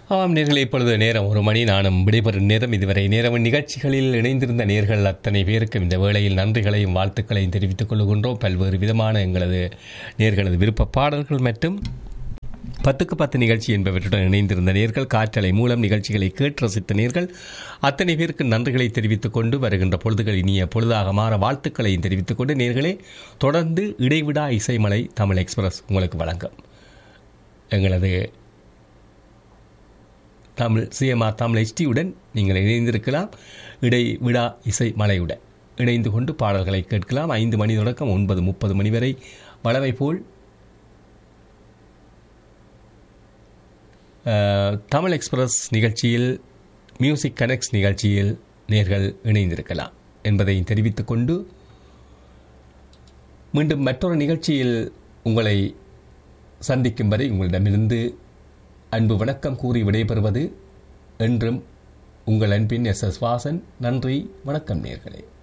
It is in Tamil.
ஆமாம் நேர்களே இப்பொழுது நேரம் ஒரு மணி நானும் விடைபெறும் நேரம் இதுவரை நேரம் நிகழ்ச்சிகளில் இணைந்திருந்த நேர்கள் அத்தனை பேருக்கும் இந்த வேளையில் நன்றிகளையும் வாழ்த்துக்களையும் தெரிவித்துக் கொள்கின்றோம் பல்வேறு விதமான எங்களது நேர்களது விருப்ப பாடல்கள் மற்றும் பத்துக்கு பத்து நிகழ்ச்சி என்பவற்றுடன் இணைந்திருந்த நேர்கள் காற்றலை மூலம் நிகழ்ச்சிகளை கேட்டு ரசித்த நேர்கள் அத்தனை பேருக்கு நன்றிகளை தெரிவித்துக் கொண்டு வருகின்ற பொழுதுகள் இனிய பொழுதாக மாற வாழ்த்துக்களையும் தெரிவித்துக் கொண்டு நேர்களே தொடர்ந்து இடைவிடா இசைமலை தமிழ் எக்ஸ்பிரஸ் உங்களுக்கு வழங்கும் எங்களது தமிழ் சிஎம்ஆர் தமிழ் ஹெச்டியுடன் நீங்கள் இணைந்திருக்கலாம் இடை விழா இசை மலையுடன் இணைந்து கொண்டு பாடல்களை கேட்கலாம் ஐந்து மணி தொடக்கம் ஒன்பது முப்பது மணி வரை வளமை போல் அஹ், தமிழ் எக்ஸ்பிரஸ் நிகழ்ச்சியில் மியூசிக் கனெக்ட்ஸ் நிகழ்ச்சியில் நேர்கள் இணைந்திருக்கலாம் என்பதை தெரிவித்துக் கொண்டு மீண்டும் மற்றொரு நிகழ்ச்சியில் உங்களை சந்திக்கும் வரை உங்களிடமிருந்து அன்பு வணக்கம் கூறி விடைபெறுவது என்றும் உங்கள் அன்பின் எஸ் எஸ் வாசன் நன்றி வணக்கம் நேர்களே